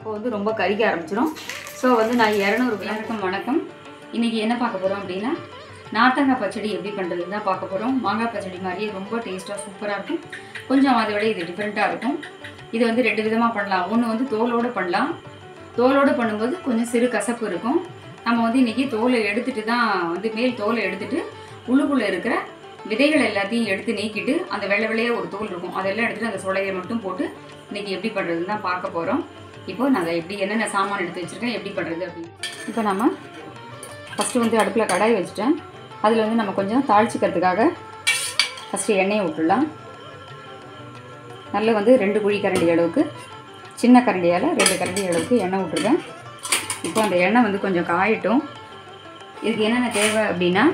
அப்போ வந்து ரொம்ப கறிக்க ஆரம்பிச்சிடும் ஸோ வந்து நான் இரநூறு வணக்கம் வணக்கம் இன்றைக்கி என்ன பார்க்க போகிறோம் அப்படின்னா நார்த்தங்காய் பச்சடி எப்படி பண்ணுறதுன்னு தான் பார்க்க போகிறோம் மாங்காய் பச்சடி மாதிரியே ரொம்ப டேஸ்ட்டாக சூப்பராக இருக்கும் கொஞ்சம் அதை விட இது டிஃப்ரெண்ட்டாக இருக்கும் இது வந்து ரெண்டு விதமாக பண்ணலாம் ஒன்று வந்து தோலோடு பண்ணலாம் தோலோடு பண்ணும்போது கொஞ்சம் சிறு கசப்பு இருக்கும் நம்ம வந்து இன்றைக்கி தோலை எடுத்துட்டு தான் வந்து மேல் தோலை எடுத்துட்டு உள்ளுக்குள்ளே இருக்கிற விதைகள் எல்லாத்தையும் எடுத்து நீக்கிட்டு அந்த வெள்ளை வெள்ளையாக ஒரு தோல் இருக்கும் அதெல்லாம் எடுத்துட்டு அந்த சுளையை மட்டும் போட்டு இன்றைக்கி எப்படி பண்ணுறதுன்னு தான் பார்க்க போகிறோம் இப்போ நான் அதை எப்படி என்னென்ன சாமான் எடுத்து வச்சுருக்கேன் எப்படி பண்ணுறது அப்படின்னு இப்போ நம்ம ஃபஸ்ட்டு வந்து அடுப்பில் கடாய் வச்சுட்டேன் அதில் வந்து நம்ம கொஞ்சம் தாளிச்சிக்கிறதுக்காக ஃபஸ்ட்டு எண்ணெயை விட்டுடலாம் நல்ல வந்து ரெண்டு குழி கரண்டி அளவுக்கு சின்ன கரண்டியால் ரெண்டு கரண்டி அளவுக்கு எண்ணெய் விட்ருக்கேன் இப்போ அந்த எண்ணெய் வந்து கொஞ்சம் காயட்டும் இதுக்கு என்னென்ன தேவை அப்படின்னா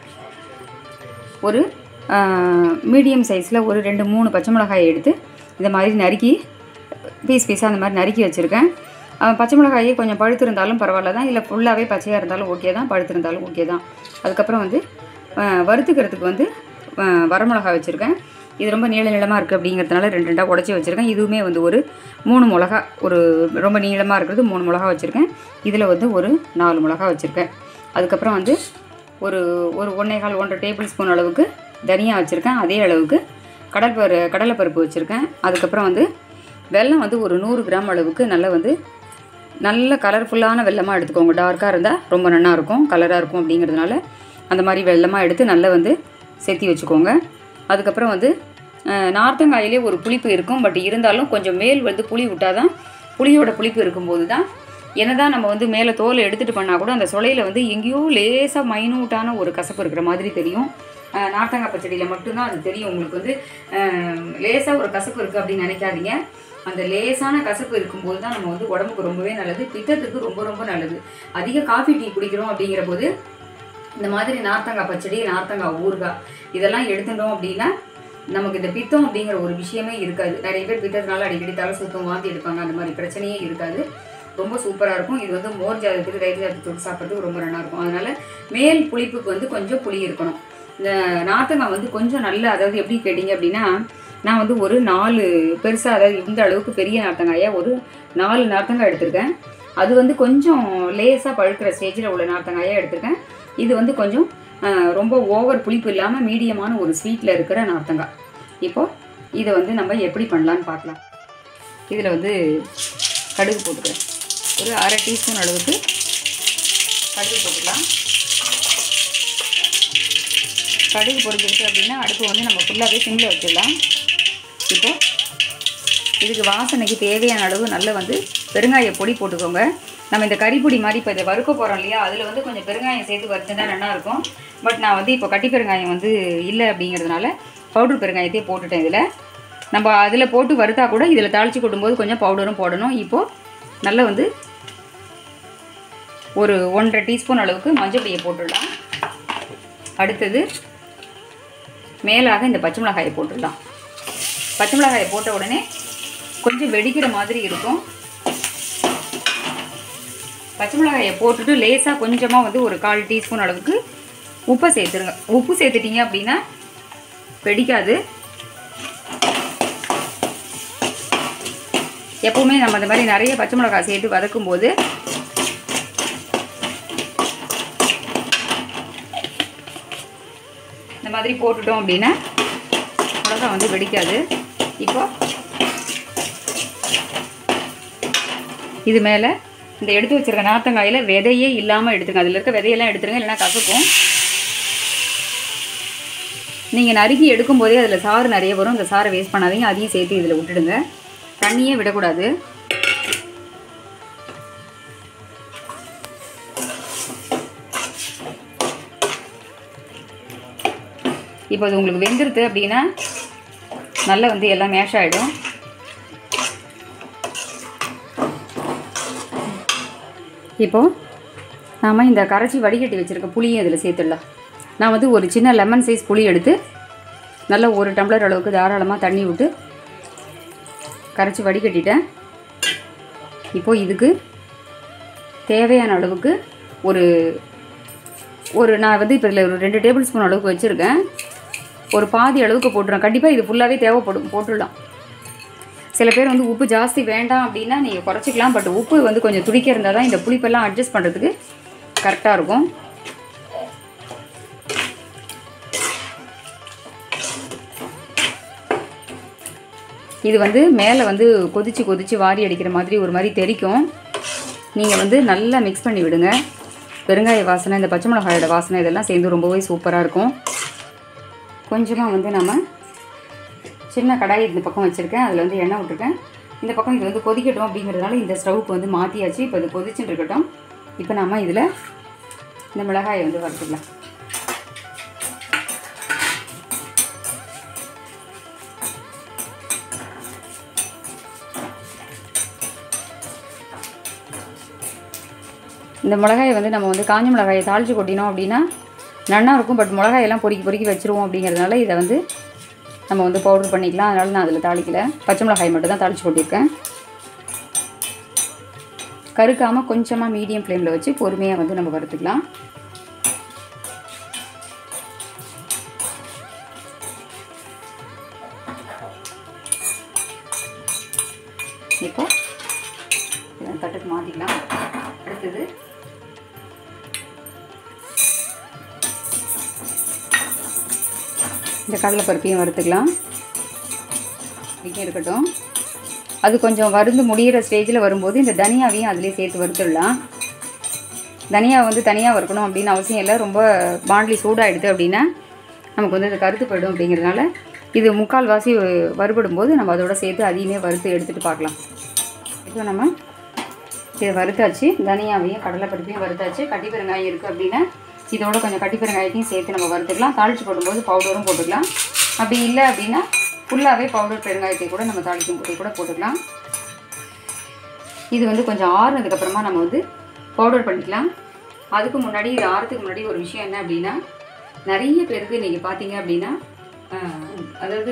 ஒரு மீடியம் சைஸில் ஒரு ரெண்டு மூணு பச்சை மிளகாயை எடுத்து இந்த மாதிரி நறுக்கி பீஸ் பீஸாக அந்த மாதிரி நறுக்கி வச்சுருக்கேன் பச்சை மிளகாயே கொஞ்சம் பழுத்து இருந்தாலும் பரவாயில்ல தான் இல்லை ஃபுல்லாகவே பச்சையாக இருந்தாலும் ஓகே தான் பழுத்து இருந்தாலும் ஓகே தான் அதுக்கப்புறம் வந்து அஹ், வறுத்துக்கிறதுக்கு வந்து அஹ், வரமிளகா வச்சுருக்கேன் இது ரொம்ப நீள நீளமாக இருக்குது அப்படிங்கிறதுனால ரெண்டு ரெண்டாக உடச்சி வச்சுருக்கேன் இதுவுமே வந்து ஒரு மூணு மிளகா ஒரு ரொம்ப நீளமாக இருக்கிறது மூணு மிளகா வச்சுருக்கேன் இதில் வந்து ஒரு நாலு மிளகா வச்சுருக்கேன் அதுக்கப்புறம் வந்து ஒரு ஒரு ஒன்றே கால் ஒன்றரை டேபிள் ஸ்பூன் அளவுக்கு தனியா வச்சுருக்கேன் அதே அளவுக்கு கடல்பரு கடலைப்பருப்பு வச்சுருக்கேன் அதுக்கப்புறம் வந்து வெல்லம் வந்து ஒரு நூறு கிராம் அளவுக்கு நல்லா வந்து நல்ல கலர்ஃபுல்லான வெல்லமாக எடுத்துக்கோங்க டார்க்காக இருந்தால் ரொம்ப நல்லா இருக்கும் கலராக இருக்கும் அப்படிங்கிறதுனால அந்த மாதிரி வெல்லமாக எடுத்து நல்லா வந்து சேர்த்தி வச்சுக்கோங்க அதுக்கப்புறம் வந்து அஹ், நார்த்தங்காயிலே ஒரு புளிப்பு இருக்கும் பட் இருந்தாலும் கொஞ்சம் மேல் வந்து புளி விட்டால் தான் புளியோட புளிப்பு இருக்கும்போது தான் என்னதான் நம்ம வந்து மேலே தோலை எடுத்துகிட்டு பண்ணால் கூட அந்த சுளையில் வந்து எங்கேயோ லேசாக மைனூட்டான ஒரு கசப்பு இருக்கிற மாதிரி தெரியும் அஹ், நார்த்தங்காய் பச்சடியில் மட்டும்தான் அது தெரியும் உங்களுக்கு வந்து லேசாக ஒரு கசப்பு இருக்குது அப்படின்னு நினைக்காதீங்க அந்த லேசான கசப்பு இருக்கும்போது தான் நம்ம வந்து உடம்புக்கு ரொம்பவே நல்லது பித்தத்துக்கு ரொம்ப ரொம்ப நல்லது அதிக காஃபி டீ குடிக்கிறோம் அப்படிங்கிற போது இந்த மாதிரி நார்த்தங்காய் பச்சடி நார்த்தங்காய் ஊறுகாய் இதெல்லாம் எடுத்துட்டோம் அப்படின்னா நமக்கு இந்த பித்தம் அப்படிங்கிற ஒரு விஷயமே இருக்காது நிறைய பேர் பித்தத்தினால அடிக்கடி தலை சுத்தம் வாந்தி எடுப்பாங்க அந்த மாதிரி பிரச்சனையே இருக்காது ரொம்ப சூப்பராக இருக்கும் இது வந்து மோர் ஜாதத்துக்கு தயிர் ஜாதத்துக்கு தொட்டு சாப்பிட்றதுக்கு ரொம்ப நல்லா இருக்கும் அதனால மேல் புளிப்புக்கு வந்து கொஞ்சம் புளி இருக்கணும் இந்த நார்த்தங்காய் வந்து கொஞ்சம் நல்ல அதாவது எப்படி கேட்டிங்க அப்படின்னா நான் வந்து ஒரு நாலு பெருசாக அதாவது இந்த அளவுக்கு பெரிய நார்த்தங்காயை ஒரு நாலு நார்த்தங்காய் எடுத்திருக்கேன் அது வந்து கொஞ்சம் லேசாக பழுக்கிற ஸ்டேஜில் உள்ள நார்த்தங்காயை எடுத்திருக்கேன் இது வந்து கொஞ்சம் ஆஹ், ரொம்ப ஓவர் புளிப்பு இல்லாமல் மீடியமான ஒரு ஸ்வீட்டில் இருக்கிற நார்த்தங்காய் இப்போது இதை வந்து நம்ம எப்படி பண்ணலான்னு பார்க்கலாம் இதில் வந்து கடுகு போட்டுக்கிறேன் ஒரு அரை டீஸ்பூன் அளவுக்கு கடுகு போட்டுக்கலாம் கடுகு பொரிஞ்சிருச்சு அப்படின்னா அடுப்பு வந்து நம்ம ஃபுல்லாகவே சிம்மில் வச்சிடலாம் இப்போ இதுக்கு வாசனைக்கு தேவையான அளவு நல்ல வந்து பெருங்காய பொடி போட்டுக்கோங்க நம்ம இந்த கறிப்பொடி மாதிரி இப்போ இதை வறுக்க போகிறோம் இல்லையா அதில் வந்து கொஞ்சம் பெருங்காயம் சேர்த்து வறுத்துனா நல்லா இருக்கும் பட் நான் வந்து இப்போ கட்டி பெருங்காயம் வந்து இல்லை அப்படிங்கிறதுனால பவுடர் பெருங்காயத்தையே போட்டுட்டேன் இதில் நம்ம அதில் போட்டு வறுத்தா கூட இதில் தாளித்து கொட்டும்போது கொஞ்சம் பவுடரும் போடணும் இப்போது நல்லா வந்து ஒரு ஒன்றரை டீஸ்பூன் அளவுக்கு மஞ்சள் பொடியை போட்டுடலாம் அடுத்தது மேலாக இந்த பச்சை மிளகாயை போட்டுடலாம் பச்சை மிளகாயை போட்ட உடனே கொஞ்சம் வெடிக்கிற மாதிரி இருக்கும் பச்சை மிளகாயை போட்டுட்டு லேசாக கொஞ்சமாக வந்து ஒரு கால் டீஸ்பூன் அளவுக்கு உப்பை சேர்த்துருங்க உப்பு சேர்த்துட்டீங்க அப்படின்னா வெடிக்காது எப்பவுமே நம்ம அந்த மாதிரி நிறைய பச்சை மிளகாய் சேர்த்து வதக்கும் போது இந்த மாதிரி போட்டுட்டோம் அப்படின்னா மிளகா வந்து வெடிக்காது இப்போ இது மேலே இந்த எடுத்து வச்சிருக்க நார்த்தங்காயில் விதையே இல்லாமல் எடுத்துங்க அதில் இருக்க விதையெல்லாம் எடுத்துருங்க இல்லைன்னா கசக்கும் நீங்கள் நறுக்கி எடுக்கும்போதே அதில் சாறு நிறைய வரும் அந்த சாறை வேஸ்ட் பண்ணாதீங்க அதையும் சேர்த்து இதில் விட்டுடுங்க தண்ணியே விடக்கூடாது இப்போ அது உங்களுக்கு வெந்துருது அப்படின்னா நல்லா வந்து எல்லாம் மேஷ் ஆகிடும் இப்போது நாம் இந்த கரைச்சி வடிகட்டி வச்சுருக்க புளியும் இதில் சேர்த்துடலாம் நான் வந்து ஒரு சின்ன லெமன் சைஸ் புளி எடுத்து நல்லா ஒரு டம்ளர் அளவுக்கு தாராளமாக தண்ணி விட்டு கரைச்சி வடிகட்டிட்டேன் இப்போது இதுக்கு தேவையான அளவுக்கு ஒரு ஒரு நான் வந்து இப்போ இதில் ஒரு ரெண்டு டேபிள் ஸ்பூன் அளவுக்கு வச்சுருக்கேன் ஒரு பாதி அளவுக்கு போட்டுருவேன் கண்டிப்பாக இது ஃபுல்லாகவே தேவைப்படும் போட்டுடலாம் சில பேர் வந்து உப்பு ஜாஸ்தி வேண்டாம் அப்படின்னா நீங்கள் குறைச்சிக்கலாம் பட் உப்பு வந்து கொஞ்சம் துடிக்க இருந்தால் தான் இந்த புளிப்பெல்லாம் அட்ஜஸ்ட் பண்ணுறதுக்கு கரெக்டாக இருக்கும் இது வந்து மேலே வந்து கொதிச்சு கொதிச்சு வாரி அடிக்கிற மாதிரி ஒரு மாதிரி தெரிக்கும் நீங்கள் வந்து நல்லா மிக்ஸ் பண்ணி விடுங்க பெருங்காய வாசனை இந்த பச்சை மிளகாயோட வாசனை இதெல்லாம் சேர்ந்து ரொம்பவே சூப்பராக இருக்கும் கொஞ்சமாக வந்து நம்ம சின்ன கடாய் இந்த பக்கம் வச்சுருக்கேன் அதில் வந்து எண்ணெய் விட்டுருக்கேன் இந்த பக்கம் இது வந்து கொதிக்கட்டும் அப்படிங்கிறதுனால இந்த ஸ்டவ்வுக்கு வந்து மாற்றியாச்சு இப்போ இது கொதிச்சுட்டு இருக்கட்டும் இப்போ நம்ம இதில் இந்த மிளகாயை வந்து வறுத்துக்கலாம் இந்த மிளகாயை வந்து நம்ம வந்து காஞ்ச மிளகாயை தாளித்து கொட்டினோம் அப்படின்னா நன்னா இருக்கும் பட் மிளகாயெல்லாம் பொறுக்கி பொறுக்கி வச்சுருவோம் அப்படிங்கிறதுனால இதை வந்து நம்ம வந்து பவுடர் பண்ணிக்கலாம் அதனால் நான் அதில் தாளிக்கல பச்சை மிளகாய் மட்டும் தான் தாளித்து கொட்டியிருக்கேன் கருக்காமல் கொஞ்சமாக மீடியம் ஃப்ளேமில் வச்சு பொறுமையாக வந்து நம்ம வறுத்துக்கலாம் இப்போ இதை தட்டுக்கு மாற்றிக்கலாம் அடுத்தது இந்த கடலைப்பருப்பையும் வறுத்துக்கலாம் இங்கே இருக்கட்டும் அது கொஞ்சம் வறுந்து முடிகிற ஸ்டேஜில் வரும்போது இந்த தனியாவையும் அதிலே சேர்த்து வறுத்துடலாம் தனியா வந்து தனியாக வறுக்கணும் அப்படின்னு அவசியம் இல்லை ரொம்ப பாண்ட்லி சூடாகிடுது அப்படின்னா நமக்கு வந்து அது கருத்து போயிடும் அப்படிங்கிறதுனால இது முக்கால் வாசி வறுபடும் போது நம்ம அதோட சேர்த்து அதையுமே வறுத்து எடுத்துகிட்டு பார்க்கலாம் இப்போ நம்ம இதை வறுத்தாச்சு தனியாவையும் கடலைப்பருப்பையும் வறுத்தாச்சு கட்டி பெருங்காயம் இருக்குது அப்படின்னா இதோட கொஞ்சம் கட்டி பெருங்காயத்தையும் சேர்த்து நம்ம வறுத்துக்கலாம் தாளித்து போடும்போது பவுடரும் போட்டுக்கலாம் அப்படி இல்லை அப்படின்னா ஃபுல்லாகவே பவுடர் பெருங்காயத்தை கூட நம்ம தாளிக்கும் போது கூட போட்டுக்கலாம் இது வந்து கொஞ்சம் ஆறுனதுக்கப்புறமா நம்ம வந்து பவுடர் பண்ணிக்கலாம் அதுக்கு முன்னாடி இது ஆறதுக்கு முன்னாடி ஒரு விஷயம் என்ன அப்படின்னா நிறைய பேருக்கு நீங்கள் பார்த்தீங்க அப்படின்னா ஆஹ், அதாவது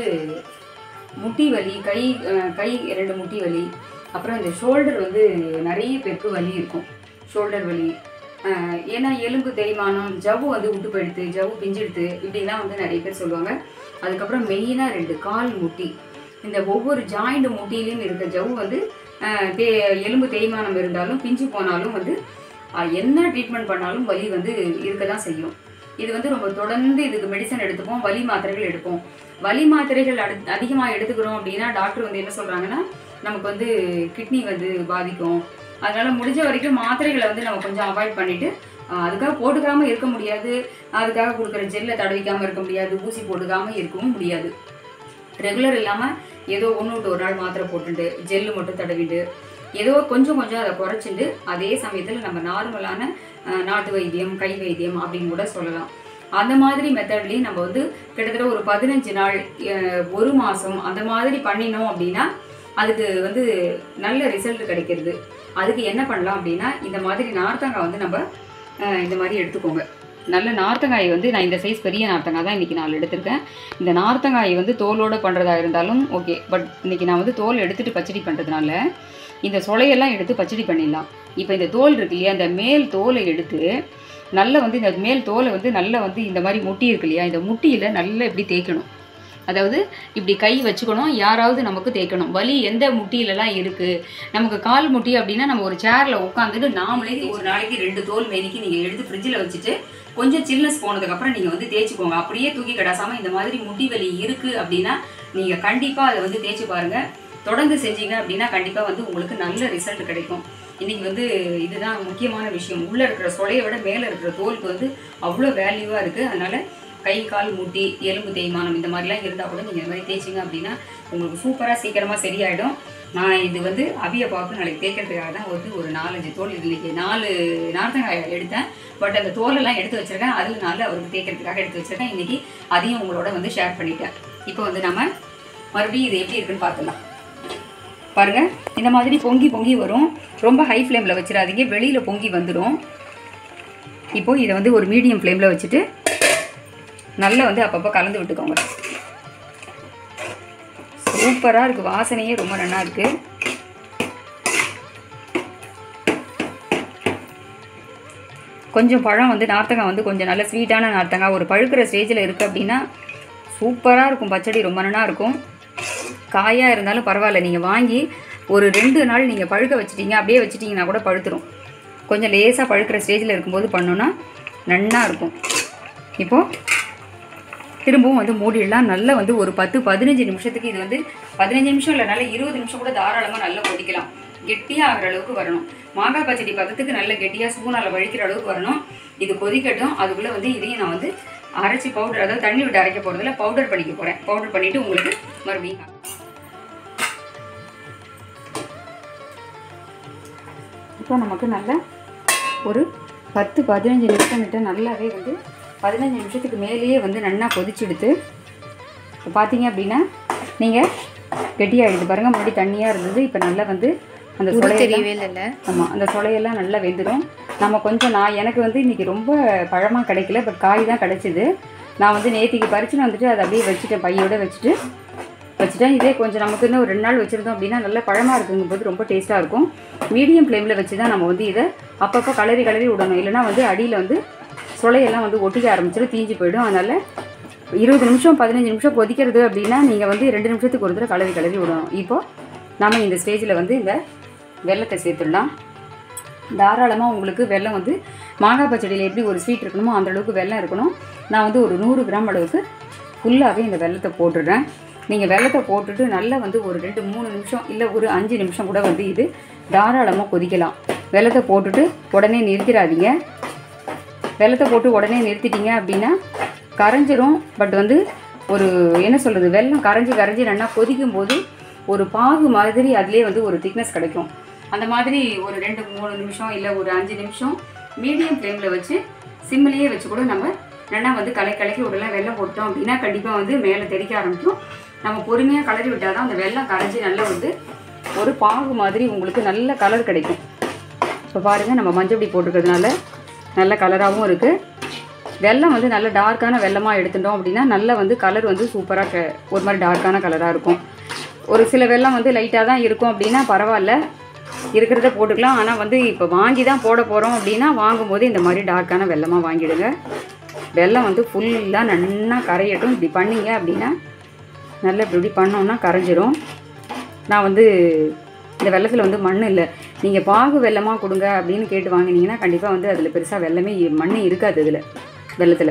முட்டி வலி கை ஆஹ், கை ரெண்டு முட்டி வலி அப்புறம் இந்த ஷோல்டர் வந்து நிறைய பேருக்கு வலி இருக்கும் ஷோல்டர் வலி ஆஹ், ஏன்னா எலும்பு தேய்மானம் ஜவ்வு வந்து விட்டு போயிடுது ஜவ்வு பிஞ்சிடுது இப்படிலாம் வந்து நிறைய பேர் சொல்லுவாங்க அதுக்கப்புறம் மெயினாக ரெண்டு கால் முட்டி இந்த ஒவ்வொரு ஜாயிண்ட் முட்டிலையும் இருக்க ஜவ்வு வந்து ஆஹ், தே எலும்பு தேய்மானம் இருந்தாலும் பிஞ்சு போனாலும் வந்து ஆஹ், என்ன ட்ரீட்மெண்ட் பண்ணாலும் வலி வந்து இருக்க தான் செய்யும் இது வந்து ரொம்ப தொடர்ந்து இதுக்கு மெடிசன் எடுத்துப்போம் வலி மாத்திரைகள் எடுப்போம் வலி மாத்திரைகள் அடு அதிகமாக எடுத்துக்கிறோம் அப்படின்னா டாக்டர் வந்து என்ன சொல்கிறாங்கன்னா நமக்கு வந்து கிட்னி வந்து பாதிக்கும் அதனால முடிஞ்ச வரைக்கும் மாத்திரைகளை வந்து நம்ம கொஞ்சம் அவாய்ட் பண்ணிட்டு ஆஹ், அதுக்காக போட்டுக்காம இருக்க முடியாது அதுக்காக கொடுக்குற ஜெல்லை தடவிக்காம இருக்க முடியாது ஊசி போட்டுக்காம இருக்கவும் முடியாது ரெகுலர் இல்லாமல் ஏதோ ஒன்று விட்டு ஒரு நாள் மாத்திரை போட்டுட்டு ஜெல்லு மட்டும் தடவிட்டு ஏதோ கொஞ்சம் கொஞ்சம் அதை குறைச்சிட்டு அதே சமயத்தில் நம்ம நார்மலான அஹ், நாட்டு வைத்தியம் கை வைத்தியம் அப்படின்னு கூட சொல்லலாம் அந்த மாதிரி மெத்தட்லேயும் நம்ம வந்து கிட்டத்தட்ட ஒரு பதினஞ்சு நாள் அஹ், ஒரு மாதம் அந்த மாதிரி பண்ணினோம் அப்படின்னா அதுக்கு வந்து நல்ல ரிசல்ட் கிடைக்கிறது அதுக்கு என்ன பண்ணலாம் அப்படின்னா இந்த மாதிரி நார்த்தங்காய் வந்து நம்ம அஹ், இந்த மாதிரி எடுத்துக்கோங்க நல்ல நார்த்தங்காய் வந்து நான் இந்த சைஸ் பெரிய நார்த்தங்காய் தான் இன்றைக்கி நான் எடுத்திருக்கேன் இந்த நார்த்தங்காய் வந்து தோலோடு பண்ணுறதா இருந்தாலும் ஓகே பட் இன்றைக்கி நான் வந்து தோல் எடுத்துகிட்டு பச்சடி பண்ணுறதுனால இந்த சொலையெல்லாம் எடுத்து பச்சடி பண்ணிடலாம் இப்போ இந்த தோல் இருக்கு இல்லையா இந்த மேல் தோலை எடுத்து நல்லா வந்து இந்த மேல் தோலை வந்து நல்லா வந்து இந்த மாதிரி முட்டி இருக்கு இல்லையா இந்த முட்டியில் நல்லா இப்படி தேய்க்கணும் அதாவது இப்படி கை வச்சுக்கணும் யாராவது நமக்கு தேய்க்கணும் வலி எந்த முட்டியிலலாம் இருக்குது நமக்கு கால் முட்டி அப்படின்னா நம்ம ஒரு சேரில் உட்காந்துட்டு நாமளே ஒரு நாளைக்கு ரெண்டு தோல் மேனிக்கு நீங்கள் எடுத்து ஃப்ரிட்ஜில் வச்சுட்டு கொஞ்சம் சில்னஸ் போனதுக்கப்புறம் நீங்கள் வந்து தேய்ச்சிக்கோங்க அப்படியே தூக்கி கிடாசாமல் இந்த மாதிரி முட்டி வலி இருக்குது அப்படின்னா நீங்கள் கண்டிப்பாக அதை வந்து தேய்ச்சி பாருங்கள் தொடர்ந்து செஞ்சீங்க அப்படின்னா கண்டிப்பாக வந்து உங்களுக்கு நல்ல ரிசல்ட் கிடைக்கும் இன்னைக்கு வந்து இதுதான் முக்கியமான விஷயம் உள்ளே இருக்கிற சொலையை விட மேலே இருக்கிற தோலுக்கு வந்து அவ்வளோ வேல்யூவாக இருக்குது அதனால் கை கால் முட்டி எலும்பு தேய்மானம் இந்த மாதிரிலாம் இருந்தால் கூட நீங்கள் இந்த மாதிரி தேய்ச்சிங்க அப்படின்னா உங்களுக்கு சூப்பராக சீக்கிரமாக சரியாயிடும் நான் இது வந்து அவிய பாக்கு நாளைக்கு தேய்க்கிறதுக்காக தான் வந்து ஒரு நாலஞ்சு தோல் இது இன்னைக்கு நாலு நார்த்தங்காய் எடுத்தேன் பட் அந்த தோலெல்லாம் எடுத்து வச்சிருக்கேன் அதில் நாலு அவருக்கு தேய்க்கிறதுக்காக எடுத்து வச்சிருக்கேன் இன்னைக்கு அதையும் உங்களோட வந்து ஷேர் பண்ணிட்டேன் இப்போ வந்து நம்ம மறுபடியும் இது எப்படி இருக்குன்னு பார்த்துலாம் பாருங்க இந்த மாதிரி பொங்கி பொங்கி வரும் ரொம்ப ஹை ஃப்ளேமில் வச்சிடாதீங்க வெளியில் பொங்கி வந்துடும் இப்போது இதை வந்து ஒரு மீடியம் ஃப்ளேமில் வச்சுட்டு நல்லா வந்து அப்பப்போ கலந்து விட்டுக்கோங்க சூப்பராக இருக்குது வாசனையே ரொம்ப நல்லா இருக்குது கொஞ்சம் பழம் வந்து நார்த்தங்காய் வந்து கொஞ்சம் நல்ல ஸ்வீட்டான நார்த்தங்காய் ஒரு பழுக்கிற ஸ்டேஜில் இருக்குது அப்படின்னா சூப்பராக இருக்கும் பச்சடி ரொம்ப நல்லா இருக்கும் காயாக இருந்தாலும் பரவாயில்ல நீங்கள் வாங்கி ஒரு ரெண்டு நாள் நீங்கள் பழுக்க வச்சிட்டீங்க அப்படியே வச்சிட்டிங்கன்னா கூட பழுத்துரும் கொஞ்சம் லேசாக பழுக்கிற ஸ்டேஜில் இருக்கும்போது பண்ணோன்னா நன்னா இருக்கும் இப்போது திரும்பவும் வந்து மூடிடலாம் நல்லா வந்து ஒரு பத்து பதினஞ்சு நிமிஷத்துக்கு இது வந்து பதினஞ்சு நிமிஷம் இல்லை நல்லா இருபது நிமிஷம் கூட தாராளமாக நல்லா கொதிக்கலாம் கெட்டியாக ஆகிற அளவுக்கு வரணும் மாங்காய் பச்சடி பதத்துக்கு நல்ல கெட்டியாக ஸ்பூனால் வழிக்கிற அளவுக்கு வரணும் இது கொதிக்கட்டும் அதுக்குள்ளே வந்து இதையும் நான் வந்து அரைச்சி பவுடர் அதாவது தண்ணி விட்டு அரைக்க போகிறதுல பவுடர் பண்ணிக்க போகிறேன் பவுடர் பண்ணிவிட்டு உங்களுக்கு மறுபடியும் காமிக்கிறேன். இப்போ நமக்கு நல்ல ஒரு பத்து பதினஞ்சு நிமிஷம் கிட்ட நல்லாவே வந்து பதினஞ்சு நிமிஷத்துக்கு மேலேயே வந்து நல்லா கொதிச்செடுத்து இப்போ பார்த்தீங்க அப்படின்னா நீங்கள் கெட்டியாகிடுது பாருங்கள் முன்னாடி தண்ணியாக இருந்தது இப்போ நல்லா வந்து அந்த சொலையெல்லாம் தெரியவே இல்லைல்ல ஆமாம் அந்த சொலையெல்லாம் நல்லா வெந்துடும் நம்ம கொஞ்சம் நான் எனக்கு வந்து இன்றைக்கி ரொம்ப பழமாக கிடைக்கல பட் காய் தான் கிடைச்சிது நான் வந்து நேத்திக்கு பறிச்சுன்னு வந்துட்டு அதை அப்படியே வச்சுட்டேன் பையோட வச்சுட்டு வச்சுட்டேன் இதே கொஞ்சம் நமக்கு இன்னும் ஒரு ரெண்டு நாள் வச்சுருந்தோம் அப்படின்னா நல்ல பழமாக இருக்குங்கும் போது ரொம்ப டேஸ்ட்டாக இருக்கும் மீடியம் ஃப்ளேமில் வச்சு தான் நம்ம வந்து இதை அப்பப்போ கலரி கலரி விடணும் இல்லைன்னா வந்து அடியில் வந்து சொலையெல்லாம் வந்து ஒட்டிக்க ஆரம்பிச்சிடும் தீஞ்சு போயிடும் அதனால் இருபது நிமிஷம் பதினஞ்சு நிமிஷம் கொதிக்கிறது அப்படின்னா நீங்கள் வந்து ரெண்டு நிமிஷத்துக்கு ஒரு தடவை கலரி கலரி விடணும் இப்போது நம்ம இந்த ஸ்டேஜில் வந்து இந்த வெள்ளத்தை சேர்த்துடலாம் தாராளமாக உங்களுக்கு வெல்லம் வந்து மாங்காய் பச்சடியில் எப்படி ஒரு ஸ்வீட் இருக்கணுமோ அந்த அளவுக்கு வெல்லம் இருக்கணும் நான் வந்து ஒரு நூறு கிராம் அளவுக்கு ஃபுல்லாகவே இந்த வெல்லத்தை போட்டுடுறேன் நீங்கள் வெல்லத்தை போட்டுட்டு நல்லா வந்து ஒரு ரெண்டு மூணு நிமிஷம் இல்லை ஒரு அஞ்சு நிமிஷம் கூட வந்து இது தாராளமாக கொதிக்கலாம் வெல்லத்தை போட்டுட்டு உடனே நிறுத்திடாதீங்க வெல்லத்தை போட்டு உடனே நிறுத்திட்டீங்க அப்படின்னா கரைஞ்சிரும் பட் வந்து ஒரு என்ன சொல்கிறது வெல்லம் கரைஞ்சி கரைஞ்சி நல்லா கொதிக்கும் போது ஒரு பாகு மாதிரி அதுலேயே வந்து ஒரு திக்னஸ் கிடைக்கும் அந்த மாதிரி ஒரு ரெண்டு மூணு நிமிஷம் இல்லை ஒரு அஞ்சு நிமிஷம் மீடியம் ஃப்ளேமில் வச்சு சிம்மிலேயே வச்சு கூட நம்ம நல்லா வந்து கலை கலக்கி விடலாம் வெல்லம் போட்டோம் அப்படின்னா கண்டிப்பாக வந்து மேலே தெறிக்க ஆரம்பிக்கும் நம்ம பொறுமையாக கலரி விட்டால் தான் அந்த வெல்லம் கரைஞ்சி நல்லா வந்து ஒரு பாகு மாதிரி உங்களுக்கு நல்ல கலர் கிடைக்கும் இப்போ பாருங்கள் நம்ம மஞ்சப்பொடி போட்டிருக்கிறதுனால நல்ல கலராகவும் இருக்குது வெல்லம் வந்து நல்ல டார்க்கான வெல்லமாக எடுத்துட்டோம் அப்படின்னா நல்ல வந்து கலர் வந்து சூப்பராக ஒரு மாதிரி டார்க்கான கலராக இருக்கும் ஒரு சில வெல்லம் வந்து லைட்டாக தான் இருக்கும் அப்படின்னா பரவாயில்ல இருக்கிறத போட்டுக்கலாம் ஆனால் வந்து இப்போ வாங்கி தான் போட போகிறோம் அப்படின்னா வாங்கும்போது இந்த மாதிரி டார்க்கான வெல்லமாக வாங்கிடுங்க வெல்லம் வந்து ஃபுல்லாக நன்னா கரையட்டும் இப்படி பண்ணீங்க அப்படின்னா நல்லா இப்படி இப்படி பண்ணோம்னா கரைஞ்சிரும் நான் வந்து இந்த வெள்ளத்தில் வந்து மண் இல்லை நீங்கள் பாகு வெல்லமாக கொடுங்க அப்படின்னு கேட்டு வாங்கினீங்கன்னா கண்டிப்பாக வந்து அதில் பெருசாக வெல்லமே மண் இருக்காது இதில் வெள்ளத்தில்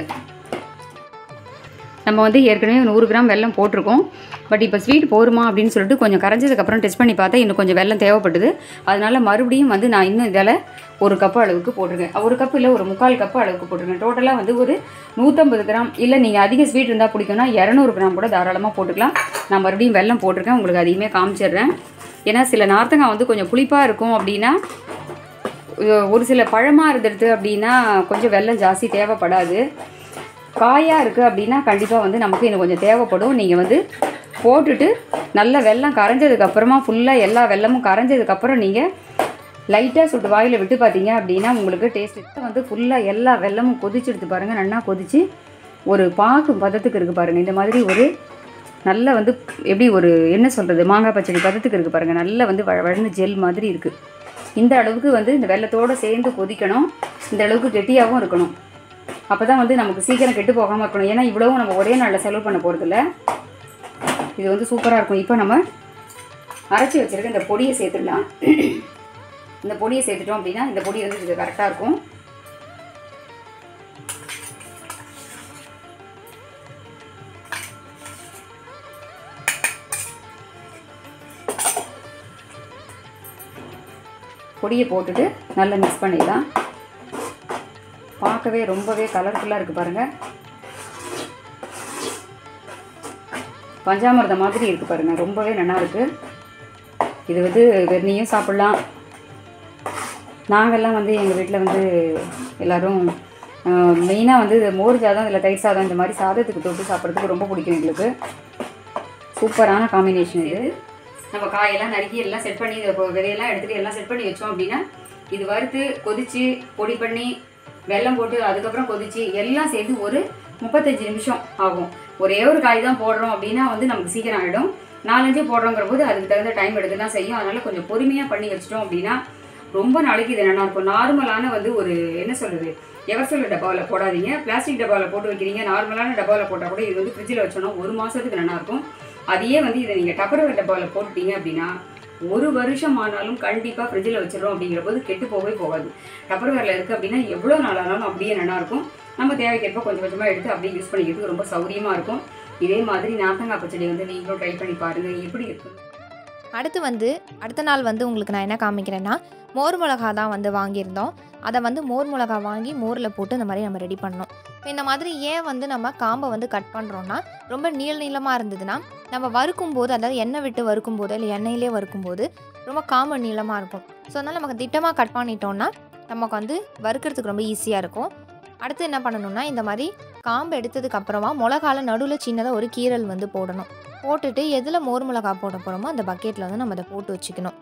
நம்ம வந்து ஏற்கனவே நூறு கிராம் வெல்லம் போட்டிருக்கோம் பட் இப்போ ஸ்வீட் போருமா அப்படின்னு சொல்லிட்டு கொஞ்சம் கரைஞ்சதுக்கப்புறம் டெஸ்ட் பண்ணி பார்த்தா இன்னும் கொஞ்சம் வெல்லம் தேவைப்படுது அதனால மறுபடியும் வந்து நான் இன்னும் இதில் ஒரு கப்பு அளவுக்கு போட்டிருக்கேன் ஒரு கப்பு இல்லை ஒரு முக்கால் கப்பு அளவுக்கு போட்டிருக்கேன் டோட்டலாக வந்து ஒரு நூற்றம்பது கிராம் இல்லை நீங்கள் அதிக ஸ்வீட் இருந்தால் பிடிக்கும்னா இரநூறு கிராம் கூட தாராளமாக போட்டுக்கலாம் நான் மறுபடியும் வெல்லம் போட்டிருக்கேன் உங்களுக்கு அதையுமே காமிச்சிடுறேன் ஏன்னா சில நார்த்தங்காய் வந்து கொஞ்சம் புளிப்பாக இருக்கும் அப்படின்னா ஒ- ஒரு சில பழமாக இருந்துடுது அப்படின்னா கொஞ்சம் வெல்லம் ஜாஸ்தி தேவைப்படாது காயாக இருக்குது அப்படின்னா கண்டிப்பாக வந்து நமக்கு இன்னும் கொஞ்சம் தேவைப்படும் நீங்கள் வந்து போட்டுட்டு நல்ல வெல்லம் கரைஞ்சதுக்கப்புறமா ஃபுல்லாக எல்லா வெல்லமும் கரைஞ்சதுக்கப்புறம் நீங்கள் லைட்டாக சுட்டு வாயில் விட்டு பார்த்தீங்க அப்படின்னா உங்களுக்கு டேஸ்ட் வந்து ஃபுல்லாக எல்லா வெல்லமும் கொதிச்செடுத்து பாருங்கள் நல்லா கொதிச்சு ஒரு பாக்கு பதத்துக்கு இருக்குது பாருங்கள் இந்த மாதிரி ஒரு நல்ல வந்து எப்படி ஒரு என்ன சொல்கிறது மாங்காய் பச்சடி பதத்துக்கு இருக்குது பாருங்கள் நல்ல வந்து வழ வழந்து ஜெல் மாதிரி இருக்குது இந்த அளவுக்கு வந்து இந்த வெள்ளத்தோடு சேர்ந்து கொதிக்கணும் இந்த அளவுக்கு கெட்டியாகவும் இருக்கணும் அப்போ தான் வந்து நமக்கு சீக்கிரம் கெட்டு போகாமல் இருக்கணும் ஏன்னா இவ்வளவும் நம்ம ஒரே நாளில் செலவு பண்ண போகிறதில்ல இது வந்து சூப்பராக இருக்கும் இப்போ நம்ம அரைச்சி வச்சிருக்க இந்த பொடியை சேர்த்துடலாம் இந்த பொடியை சேர்த்துட்டோம் அப்படின்னா இந்த பொடி வந்து இது கரெக்டாக இருக்கும் பொடியை போட்டுட்டு நல்லா மிக்ஸ் பண்ணிடலாம் பார்க்கவே ரொம்பவே கலர்ஃபுல்லாக இருக்குது பாருங்கள் பஞ்சாமிர்தம் மாதிரி இருக்குது பாருங்கள் ரொம்பவே நல்லா இருக்குது இது வந்து வெந்நியும் சாப்பிட்லாம் நாங்கள்லாம் வந்து எங்கள் வீட்டில் வந்து எல்லோரும் மெயினாக வந்து இது மோர் சாதம் இல்லை தயிர் சாதம் இந்த மாதிரி சாதத்துக்கு தொட்டு சாப்பிட்றதுக்கு ரொம்ப பிடிக்கும் எங்களுக்கு சூப்பரான காம்பினேஷன் இது நம்ம காயெல்லாம் நறுக்கி எல்லாம் செட் பண்ணி இதை இப்போ விதையெல்லாம் எடுத்துகிட்டு எல்லாம் செட் பண்ணி வச்சோம் அப்படின்னா இது வறுத்து கொதிச்சு பொடி பண்ணி வெல்லம் போட்டு அதுக்கப்புறம் கொதிச்சு எல்லாம் சேர்ந்து ஒரு முப்பத்தஞ்சு நிமிஷம் ஆகும் ஒரே ஒரு காய் தான் போடுறோம் அப்படின்னா வந்து நமக்கு சீக்கிரம் ஆகிடும் நாலஞ்சு போடுறோங்கிற போது அதுக்கு தகுந்த டைம் எடுக்க தான் செய்யும் அதனால கொஞ்சம் பொறுமையாக பண்ணி வச்சிட்டோம் அப்படின்னா ரொம்ப நாளைக்கு இது நல்லா இருக்கும் நார்மலான வந்து ஒரு என்ன சொல்றது எவர்சோல் டப்பாவில் போடாதீங்க பிளாஸ்டிக் டப்பாவில் போட்டு வைக்கிறீங்க நார்மலான டப்பாவில் போட்டால் கூட இது வந்து ஃப்ரிட்ஜில் வச்சோன்னா ஒரு மாதத்துக்கு நல்லா இருக்கும் அதையே வந்து இதை நீங்கள் டப்பரவேர் டப்பாவில் போட்டுட்டீங்க அப்படின்னா ஒரு வருஷம் ஆனாலும் கண்டிப்பாக ஃப்ரிட்ஜில் வச்சிடறோம் அப்படிங்கிற போது கெட்டு போகவே போகாது டப்பர்வேரில் இருக்குது அப்படின்னா எவ்வளோ நாள் ஆனாலும் அப்படியே நல்லா இருக்கும் நம்ம தேவைக்கேற்ப கொஞ்சம் கொஞ்சமாக எடுத்து அப்படியே யூஸ் பண்ணிக்கிறதுக்கு ரொம்ப சௌரியமாக இருக்கும் இதே மாதிரி நாத்தங்காய் பச்சடி வந்து நீங்களும் ட்ரை பண்ணி பாருங்கள் எப்படி இருக்குது அடுத்து வந்து அடுத்த நாள் வந்து உங்களுக்கு நான் என்ன காமிக்கிறேன்னா மோர் மிளகா தான் வந்து வாங்கியிருந்தோம் அதை வந்து மோர் மிளகா வாங்கி மோரில் போட்டு இந்த மாதிரி நம்ம ரெடி பண்ணோம் இப்போ இந்த மாதிரி ஏன் வந்து நம்ம காம்பை வந்து கட் பண்ணுறோன்னா ரொம்ப நீள நீளமாக இருந்ததுன்னா நம்ம வறுக்கும் போது அதாவது எண்ணெய் விட்டு வறுக்கும் போது இல்லை எண்ணெயிலே வறுக்கும் போது ரொம்ப காம்பு நீளமாக இருக்கும் ஸோ அதனால் நமக்கு திட்டமாக கட் பண்ணிட்டோம்னா நமக்கு வந்து வறுக்கிறதுக்கு ரொம்ப ஈஸியாக இருக்கும் அடுத்து என்ன பண்ணணும்னா இந்த மாதிரி காம்பு எடுத்ததுக்கு அப்புறமா மிளகால நடுவில் சின்னதாக ஒரு கீரல் வந்து போடணும் போட்டுட்டு எதில் மோர் மிளகா போட போகிறோமோ அந்த பக்கெட்டில் வந்து நம்ம அதை போட்டு வச்சுக்கணும்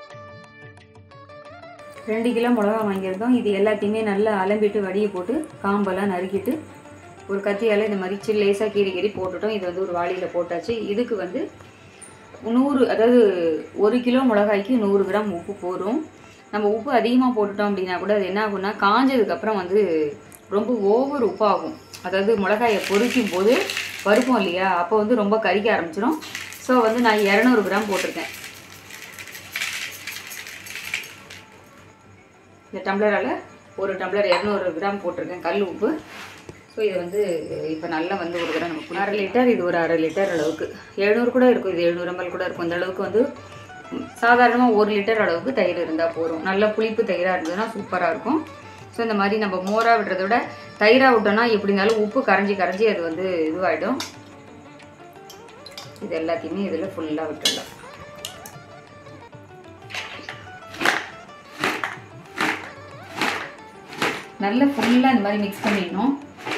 ரெண்டு கிலோ மிளகா வாங்கியிருந்தோம் இது எல்லாத்தையுமே நல்லா அலம்பிட்டு வடியை போட்டு காம்பெல்லாம் நறுக்கிட்டு ஒரு கத்தியால் இந்த மாதிரி சின்ன லேசாக கீறி கீறி போட்டுட்டோம் இது வந்து ஒரு வாளியில் போட்டாச்சு இதுக்கு வந்து நூறு அதாவது ஒரு கிலோ மிளகாய்க்கு நூறு கிராம் உப்பு போதும் நம்ம உப்பு அதிகமாக போட்டுட்டோம் அப்படின்னா கூட அது என்ன ஆகும்னா காஞ்சதுக்கப்புறம் வந்து ரொம்ப ஓவர் உப்பாகும் அதாவது மிளகாயை பொரிக்கும் போது வறுப்போம் இல்லையா அப்போ வந்து ரொம்ப கறிக்க ஆரம்பிச்சிடும் ஸோ வந்து நான் இரநூறு கிராம் போட்டிருக்கேன் இந்த டம்ளரால் ஒரு டம்ளர் இரநூறு கிராம் போட்டிருக்கேன் கல் உப்பு ஸோ இது வந்து இப்போ நல்லா வந்து ஒரு கிராம் நம்ம அரை லிட்டர் இது ஒரு அரை லிட்டர் அளவுக்கு எழுநூறு கூட இருக்கும் இது எழுநூறு எம்எல் கூட இருக்கும் இந்த அளவுக்கு வந்து சாதாரணமாக ஒரு லிட்டர் அளவுக்கு தயிர் இருந்தால் போதும் நல்ல புளிப்பு தயிராக இருந்ததுன்னா சூப்பராக இருக்கும் ஸோ இந்த மாதிரி நம்ம மோராக விடுறத விட தயிராக விட்டோம்னா எப்படி இருந்தாலும் உப்பு கரைஞ்சி கரைஞ்சி அது வந்து இதுவாகிடும் இது எல்லாத்தையுமே இதில் ஃபுல்லாக விட்டுடலாம் நல்லா ஃபுல்லாக இந்த மாதிரி மிக்ஸ் பண்ணிடணும்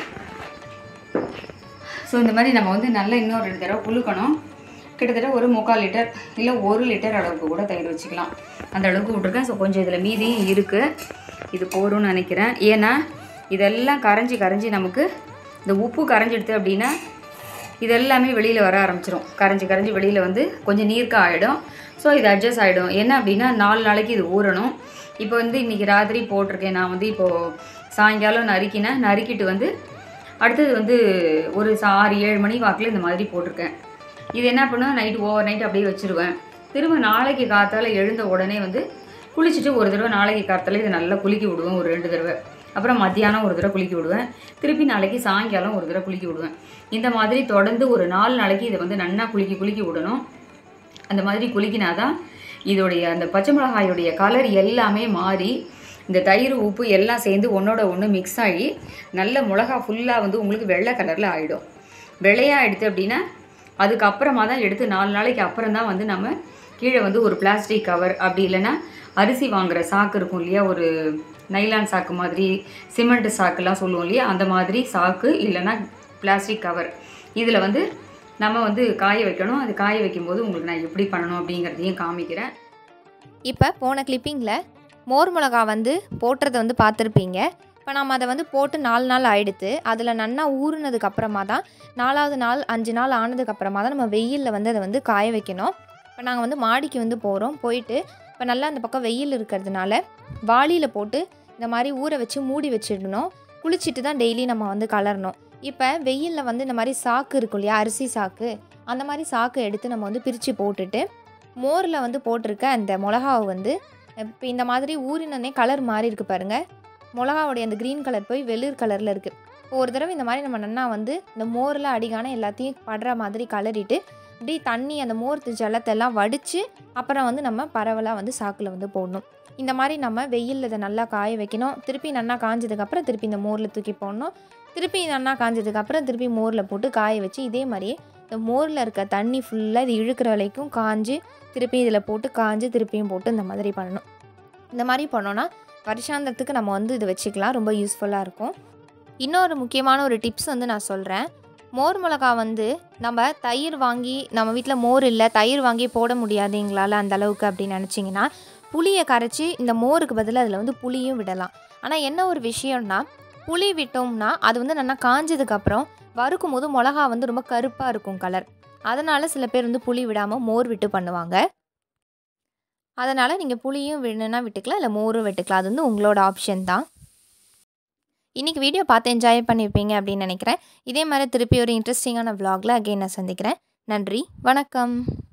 ஸோ இந்த மாதிரி நம்ம வந்து நல்லா இன்னும் ரெண்டு தடவை புழுக்கணும் கிட்டத்தட்ட ஒரு முக்கால் லிட்டர் இல்லை ஒரு லிட்டர் அளவுக்கு கூட தயிர் வச்சுக்கலாம் அந்த அளவுக்கு விட்ருக்கேன் ஸோ கொஞ்சம் இதில் மீதியும் இருக்குது இது போரும்னு நினைக்கிறேன் ஏன்னா இதெல்லாம் கரைஞ்சி கரைஞ்சி நமக்கு இந்த உப்பு கரைஞ்சிடுது அப்படின்னா இதெல்லாமே வெளியில் வர ஆரம்பிச்சிரும் கரைஞ்சி கரைஞ்சி வெளியில் வந்து கொஞ்சம் நீர்க்க ஆகிடும் ஸோ இது அட்ஜஸ்ட் ஆகிடும் என்ன அப்படின்னா நாலு நாளைக்கு இது ஊறணும் இப்போ வந்து இன்றைக்கி ராத்திரி போட்டிருக்கேன் நான் வந்து இப்போது சாயங்காலம் நறுக்கினேன் நறுக்கிட்டு வந்து அடுத்தது வந்து ஒரு சா- ஆறு ஏழு மணி வாக்கில் இந்த மாதிரி போட்டிருக்கேன் இது என்ன பண்ணுவேன் நைட்டு ஓவர் நைட் அப்படியே வச்சுருவேன் திரும்ப நாளைக்கு காத்தால எழுந்த உடனே வந்து குளிச்சுட்டு ஒரு தடவை நாளைக்கு காத்தால இதை நல்லா குளிக்க விடுவேன் ஒரு ரெண்டு தடவை அப்புறம் மத்தியானம் ஒரு தடவை குளிக்க விடுவேன் திருப்பி நாளைக்கு சாயங்காலம் ஒரு தடவை குளிக்க விடுவேன் இந்த மாதிரி தொடர்ந்து ஒரு நாலு நாளைக்கு இதை வந்து நன்னா குளிக்க குளிக்க விடணும் அந்த மாதிரி குலுக்கினாதான் இதோடைய அந்த பச்சை மிளகாயோடைய கலர் எல்லாமே மாறி இந்த தயிர் உப்பு எல்லாம் சேர்ந்து ஒன்றோட ஒன்று மிக்ஸ் ஆகி நல்ல மிளகா ஃபுல்லாக வந்து உங்களுக்கு வெள்ளை கலரில் ஆகிடும் வெள்ளையாக எடுத்து அப்படின்னா அதுக்கப்புறமா தான் எடுத்து நாலு நாளைக்கு அப்புறம் தான் வந்து நம்ம கீழே வந்து ஒரு பிளாஸ்டிக் கவர் அப்படி இல்லைன்னா அரிசி வாங்குற சாக்கு இருக்கும் இல்லையா ஒரு நைலான் சாக்கு மாதிரி சிமெண்ட் சாக்குலாம் சொல்லுவோம் இல்லையா அந்த மாதிரி சாக்கு இல்லைன்னா பிளாஸ்டிக் கவர் இதில் வந்து நம்ம வந்து காய வைக்கணும் அது காய வைக்கும்போது உங்களுக்கு நான் எப்படி பண்ணணும் அப்படிங்கிறதையும் காமிக்கிறேன் இப்போ போன கிளிப்பிங்கில் மோர் மிளகா வந்து போட்டுறதை வந்து பார்த்துருப்பீங்க இப்போ நம்ம அதை வந்து போட்டு நாலு நாள் ஆயிடுத்து அதில் நன்னா ஊறுனதுக்கு அப்புறமா தான் நாலாவது நாள் அஞ்சு நாள் ஆனதுக்கு அப்புறமா தான் நம்ம வெயிலில் வந்து அதை வந்து காய வைக்கணும் இப்போ நாங்கள் வந்து மாடிக்கு வந்து போகிறோம் போயிட்டு இப்போ நல்லா அந்த பக்கம் வெயில் இருக்கிறதுனால வாளியில் போட்டு இந்த மாதிரி ஊற வச்சு மூடி வச்சிடணும் குளிச்சுட்டு தான் டெய்லி நம்ம வந்து கலரணும் இப்போ வெயிலில் வந்து இந்த மாதிரி சாக்கு இருக்கும் இல்லையா அரிசி சாக்கு அந்த மாதிரி சாக்கு எடுத்து நம்ம வந்து பிரித்து போட்டுட்டு மோரில் வந்து போட்டிருக்க அந்த மிளகாவை வந்து இப்போ இந்த மாதிரி ஊறினோடனே கலர் மாறி இருக்கு பாருங்க மிளகாவுடைய அந்த க்ரீன் கலர் போய் வெளிர் கலரில் இருக்குது இப்போ ஒரு தடவை இந்த மாதிரி நம்ம நன்னா வந்து இந்த மோரில் அடிகான எல்லாத்தையும் படுற மாதிரி கலரிட்டு அப்படியே தண்ணி அந்த மோர் ஜலத்தெல்லாம் வடித்து அப்புறம் வந்து நம்ம பரவலாக வந்து சாக்கில் வந்து போடணும் இந்த மாதிரி நம்ம வெயிலில் இதை நல்லா காய வைக்கணும் திருப்பி நல்லா காஞ்சதுக்கப்புறம் திருப்பி இந்த மோரில் தூக்கி போடணும் திருப்பி நல்லா காஞ்சதுக்கப்புறம் திருப்பி மோரில் போட்டு காய வச்சு இதே மாதிரியே இந்த மோரில் இருக்க தண்ணி ஃபுல்லாக இது இழுக்கிற வரைக்கும் காஞ்சு திருப்பி இதில் போட்டு காஞ்சு திருப்பியும் போட்டு இந்த மாதிரி பண்ணணும் இந்த மாதிரி பண்ணோன்னா வருஷாந்தத்துக்கு நம்ம வந்து இது வச்சுக்கலாம் ரொம்ப யூஸ்ஃபுல்லாக இருக்கும் இன்னொரு முக்கியமான ஒரு டிப்ஸ் வந்து நான் சொல்கிறேன் மோர் மிளகா வந்து நம்ம தயிர் வாங்கி நம்ம வீட்டில் மோர் இல்லை தயிர் வாங்கி போட முடியாது எங்களால் அந்த அளவுக்கு அப்படின்னு நினச்சிங்கன்னா புளியை கரைச்சி இந்த மோருக்கு பதிலாக அதில் வந்து புளியும் விடலாம் ஆனால் என்ன ஒரு விஷயம்னா புளி விட்டோம்னா அது வந்து நல்லா காஞ்சதுக்கப்புறம் வறுக்கும் போது மிளகா வந்து ரொம்ப கருப்பாக இருக்கும் கலர் அதனால் சில பேர் வந்து புளி விடாமல் மோர் விட்டு பண்ணுவாங்க அதனால் நீங்கள் புளியும் வேணும்னா விட்டுக்கலாம் இல்லை மோரும் விட்டுக்கலாம் அது வந்து உங்களோட ஆப்ஷன் தான் இன்றைக்கி வீடியோ பார்த்து என்ஜாய் பண்ணியிருப்பீங்க அப்படின்னு நினைக்கிறேன் இதே மாதிரி திருப்பி ஒரு இன்ட்ரெஸ்டிங்கான vlogல அகைன் நான் சந்திக்கிறேன் நன்றி வணக்கம்